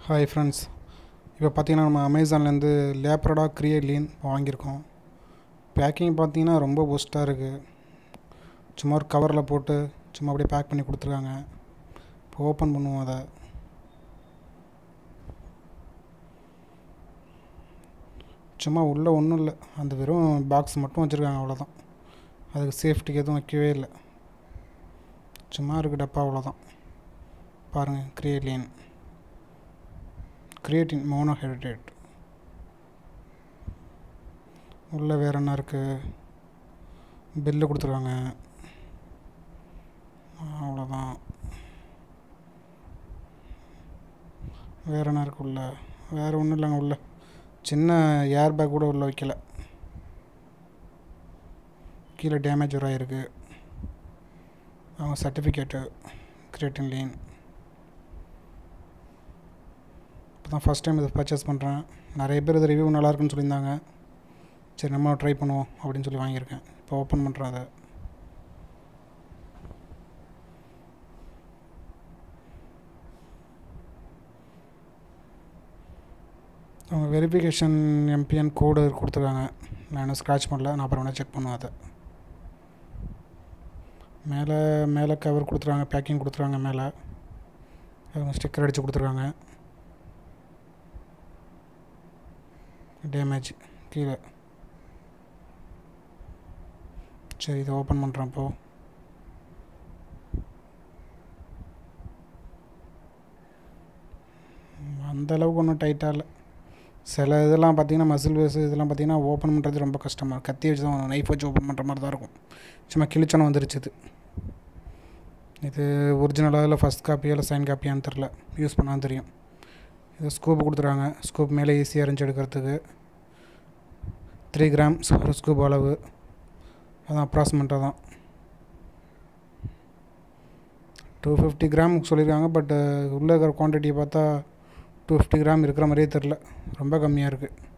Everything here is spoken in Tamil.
ஹாய் ஃப்ரெண்ட்ஸ் இப்போ பார்த்தீங்கன்னா நம்ம அமேசான்லேருந்து லேப்ரடா கிரியேலீன் வாங்கியிருக்கோம் பேக்கிங் பார்த்தீங்கன்னா ரொம்ப ஒஸ்ட்டாக இருக்குது சும்மா ஒரு கவரில் போட்டு சும்மா அப்படியே பேக் பண்ணி கொடுத்துருக்காங்க இப்போ ஓப்பன் பண்ணுவோம் அதை சும்மா உள்ளே ஒன்றும் இல்லை அந்த வெறும் பாக்ஸ் மட்டும் வச்சுருக்காங்க அவ்வளோதான் அதுக்கு சேஃப்டிக்கு எதுவும் வைக்கவே இல்லை சும்மா இருக்குது டப்பா அவ்வளோதான் பாருங்கள் கிரியேலின் கிரியேட்டின் மோனோஹைட்ரேட் உள்ளே வேறு என்ன இருக்குது பில்லு கொடுத்துருக்காங்க அவ்வளோதான் வேறு என்ன இருக்குது உள்ள வேறு ஒன்றும் இல்லைங்க உள்ள சின்ன ஏர் பேக் கூட உள்ள வைக்கல கீழே டேமேஜ் வர ஆயிருக்கு அவங்க சர்டிஃபிகேட்டு கிரியேட்டின் லீன் இப்போ தான் ஃபஸ்ட் டைம் இதை பர்ச்சேஸ் பண்ணுறேன் நிறைய பேர் இது ரிவ்யூ நல்லா இருக்குன்னு சொல்லியிருந்தாங்க சரி நம்ம ட்ரை பண்ணுவோம் அப்படின்னு சொல்லி வாங்கியிருக்கேன் இப்போ ஓப்பன் பண்ணுறேன் அதை அவங்க வெரிஃபிகேஷன் எம்பிஎன் கோடு கொடுத்துருக்காங்க நான் இன்னும் ஸ்க்ராட்ச் பண்ணல நான் அப்புறம் வேணால் செக் பண்ணுவேன் அதை மேலே மேலே கவர் கொடுத்துருக்காங்க பேக்கிங் கொடுத்துருக்காங்க மேலே அவங்க ஸ்டிக்கர் அடித்து கொடுத்துருக்காங்க டேமேஜ் கீழே சரி இதை ஓப்பன் பண்ணுறேன் இப்போது அந்த அளவுக்கு ஒன்றும் டைட்டாக இல்லை சில இதெல்லாம் பார்த்தீங்கன்னா மசில் வேஸ் இதெல்லாம் பார்த்தீங்கன்னா ஓப்பன் பண்ணுறது ரொம்ப கஷ்டமாக இருக்கும் கத்தி வச்சு தான் நைஃப் வச்சு ஓப்பன் பண்ணுற மாதிரி தான் இருக்கும் சும்மா கிழிச்சோன்னு வந்துருச்சு இது இது ஒரிஜினலாக இல்லை ஃபஸ்ட் காப்பியா இல்லை சைன் காப்பியான்னு தெரில யூஸ் பண்ணால் தெரியும் இது ஸ்கூப் கொடுத்துருக்காங்க ஸ்கூப் மேலே ஈஸியாக இருந்துச்சு எடுக்கிறதுக்கு த்ரீ கிராம்ஸ் ஒரு ஸ்கூப் அளவு அதான் அப்ராக்சிமேட்டாக தான் டூ ஃபிஃப்டி கிராம் சொல்லியிருக்காங்க பட் உள்ளே இருக்கிற குவான்டிட்டியை பார்த்தா டூ ஃபிஃப்டி கிராம் இருக்கிற மாதிரியே தெரில ரொம்ப கம்மியாக இருக்குது